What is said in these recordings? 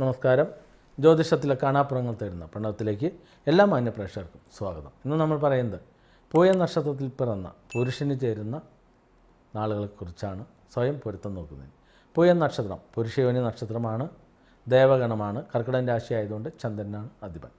നമസ്കാരം ജ്യോതിഷത്തിലെ കാണാപ്പുറങ്ങൾ തേടുന്ന പ്രണവത്തിലേക്ക് എല്ലാ മാന്യ പ്രേക്ഷകർക്കും സ്വാഗതം ഇന്ന് നമ്മൾ പറയുന്നത് പൂയ നക്ഷത്രത്തിൽ പിറന്ന പുരുഷന് ചേരുന്ന നാളുകളെക്കുറിച്ചാണ് സ്വയം പൊരുത്തം നോക്കുന്നത് പൂയ നക്ഷത്രം പുരുഷയോനി നക്ഷത്രമാണ് ദേവഗണമാണ് കർക്കിടക രാശി ആയതുകൊണ്ട് ചന്ദ്രനാണ് അധിപൻ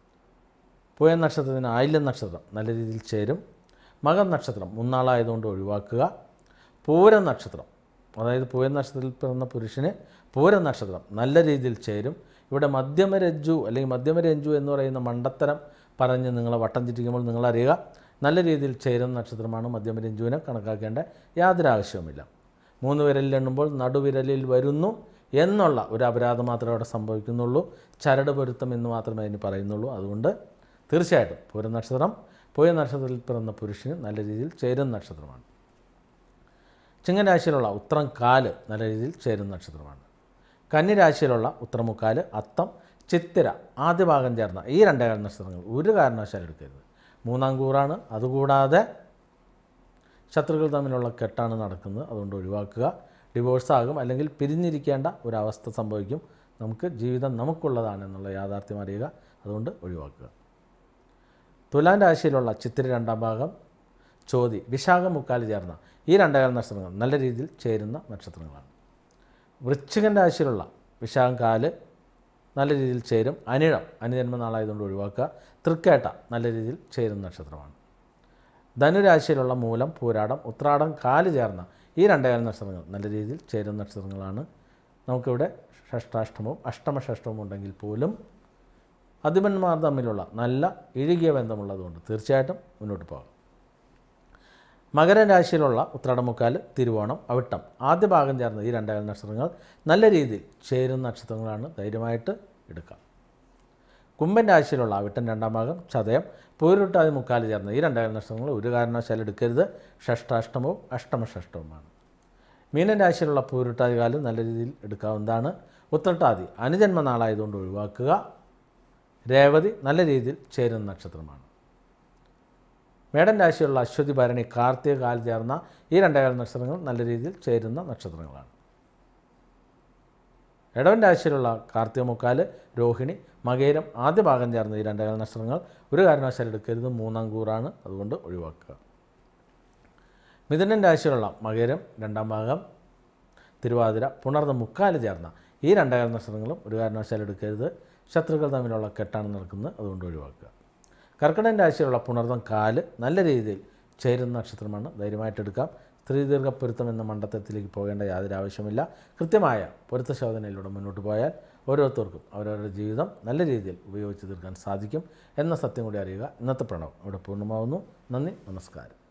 പൂയ നക്ഷത്രത്തിന് ആയില്യം നക്ഷത്രം നല്ല രീതിയിൽ ചേരും മകൻ നക്ഷത്രം മൂന്നാളായതുകൊണ്ട് ഒഴിവാക്കുക പൂര നക്ഷത്രം അതായത് പൂയ നക്ഷത്രത്തിൽ പിറന്ന പുരുഷന് പൂര നക്ഷത്രം നല്ല രീതിയിൽ ചേരും ഇവിടെ മധ്യമരജ്ജു അല്ലെങ്കിൽ മധ്യമരഞ്ജു എന്ന് പറയുന്ന മണ്ടത്തരം പറഞ്ഞ് നിങ്ങളെ വട്ടം ചുറ്റിക്കുമ്പോൾ നിങ്ങളറിയുക നല്ല രീതിയിൽ ചേരുന്ന നക്ഷത്രമാണ് മധ്യമരഞ്ജുവിനെ കണക്കാക്കേണ്ട യാതൊരു ആവശ്യവുമില്ല മൂന്ന് വിരലിൽ എണ്ണുമ്പോൾ നടുവിരലിൽ വരുന്നു എന്നുള്ള ഒരു അപരാധം മാത്രമേ അവിടെ സംഭവിക്കുന്നുള്ളൂ ചരട് പൊരുത്തം എന്ന് മാത്രമേ അതിന് പറയുന്നുള്ളൂ അതുകൊണ്ട് തീർച്ചയായിട്ടും പൂര നക്ഷത്രം പൂയ നക്ഷത്രത്തിൽ പിറന്ന പുരുഷന് നല്ല രീതിയിൽ ചേരുന്ന നക്ഷത്രമാണ് ചിങ്ങരാശിയിലുള്ള ഉത്രം കാല് നല്ല രീതിയിൽ ചേരുന്ന നക്ഷത്രമാണ് കന്നിരാശിയിലുള്ള ഉത്രമുക്കാല് അത്തം ചിത്തിര ആദ്യ ഭാഗം ചേർന്ന ഈ രണ്ടേകാൽ നക്ഷത്രങ്ങൾ ഒരു കാരണവശാലും എടുക്കരുത് മൂന്നാം കൂറാണ് അതുകൂടാതെ ശത്രുക്കൾ തമ്മിലുള്ള കെട്ടാണ് നടക്കുന്നത് അതുകൊണ്ട് ഒഴിവാക്കുക ഡിവോഴ്സ് ആകും അല്ലെങ്കിൽ പിരിഞ്ഞിരിക്കേണ്ട ഒരവസ്ഥ സംഭവിക്കും നമുക്ക് ജീവിതം നമുക്കുള്ളതാണ് എന്നുള്ള യാഥാർത്ഥ്യം അറിയുക അതുകൊണ്ട് ഒഴിവാക്കുക തുലാം രാശിയിലുള്ള ചിത്തിര രണ്ടാം ഭാഗം ചോതി വിശാഖം മുക്കാൽ ചേർന്ന ഈ രണ്ടേകാൽ നക്ഷത്രങ്ങൾ നല്ല രീതിയിൽ ചേരുന്ന നക്ഷത്രങ്ങളാണ് വൃശ്ചികൻ രാശിയിലുള്ള വിശാഖം കാല് നല്ല രീതിയിൽ ചേരും അനിഴം അനുജന്മനാളായതുകൊണ്ട് ഒഴിവാക്കുക തൃക്കേട്ട നല്ല രീതിയിൽ ചേരുന്ന നക്ഷത്രമാണ് ധനുരാശിയിലുള്ള മൂലം പൂരാടം ഉത്രാടം കാല് ചേർന്ന ഈ രണ്ടേകാൽ നക്ഷത്രങ്ങൾ നല്ല രീതിയിൽ ചേരുന്ന നക്ഷത്രങ്ങളാണ് നമുക്കിവിടെ ഷഷ്ടാഷ്ടമവും അഷ്ടമഷഷ്ടവും ഉണ്ടെങ്കിൽ പോലും അധിപന്മാർ തമ്മിലുള്ള നല്ല ഇഴുകിയ ബന്ധമുള്ളതുകൊണ്ട് തീർച്ചയായിട്ടും മുന്നോട്ട് പോകാം മകരരാശിയിലുള്ള ഉത്രാടമുക്കാൽ തിരുവോണം അവിട്ടം ആദ്യ ഭാഗം ചേർന്ന ഈ രണ്ടേകാൽ നക്ഷത്രങ്ങൾ നല്ല രീതിയിൽ ചേരുന്ന നക്ഷത്രങ്ങളാണ് ധൈര്യമായിട്ട് എടുക്കാം കുംഭൻ രാശിയിലുള്ള അവിട്ടൻ രണ്ടാം ഭാഗം ചതയം പൂരുട്ടാതി മുക്കാൽ ചേർന്ന ഈ രണ്ടേകാൽ നക്ഷത്രങ്ങൾ ഒരു കാരണവശാലും എടുക്കരുത് ഷഷ്ടാഷ്ടമവും അഷ്ടമഷഷ്ടവുമാണ് മീനൻ രാശിയിലുള്ള പൂരുട്ടാതി കാലം നല്ല രീതിയിൽ എടുക്കാവുന്നതാണ് ഉത്രട്ടാതി അനുജന്മ നാളായതുകൊണ്ട് ഒഴിവാക്കുക രേവതി നല്ല രീതിയിൽ ചേരുന്ന നക്ഷത്രമാണ് മേടൻ രാശിയുള്ള അശ്വതി ഭരണി കാർത്തിക കാൽ ചേർന്ന ഈ രണ്ടേകാൽ നക്ഷത്രങ്ങൾ നല്ല രീതിയിൽ ചേരുന്ന നക്ഷത്രങ്ങളാണ് ഇടവൻ രാശിയിലുള്ള കാർത്തിക മുക്കാല് രോഹിണി മകേരം ആദ്യ ഭാഗം ചേർന്ന ഈ രണ്ടേകാൽ നക്ഷത്രങ്ങൾ ഒരു കാരണവശാലും എടുക്കരുത് മൂന്നാം കൂറാണ് അതുകൊണ്ട് ഒഴിവാക്കുക മിഥുനൻ രാശിയിലുള്ള മകേരം രണ്ടാം ഭാഗം തിരുവാതിര പുണർന്ന മുക്കാല് ചേർന്ന ഈ രണ്ടേകാൽ നക്ഷത്രങ്ങളും ഒരു കാരണവശാലും എടുക്കരുത് ശത്രുക്കൾ തമ്മിലുള്ള കെട്ടാണ് നടക്കുന്നത് അതുകൊണ്ട് ഒഴിവാക്കുക കർക്കിടകൻ രാശിയിലുള്ള പുണർന്നം കാല് നല്ല രീതിയിൽ ചേരുന്ന നക്ഷത്രമാണ് ധൈര്യമായിട്ട് എടുക്കാം സ്ത്രീ ദീർഘ പൊരുത്തം എന്ന മണ്ഡലത്തിലേക്ക് പോകേണ്ട യാതൊരു ആവശ്യമില്ല കൃത്യമായ പൊരുത്ത ശോധനയിലൂടെ മുന്നോട്ട് പോയാൽ ഓരോരുത്തർക്കും അവരവരുടെ ജീവിതം നല്ല രീതിയിൽ ഉപയോഗിച്ച് തീർക്കാൻ സാധിക്കും എന്ന സത്യം കൂടി അറിയുക ഇന്നത്തെ പ്രണവം ഇവിടെ പൂർണ്ണമാവുന്നു നന്ദി നമസ്കാരം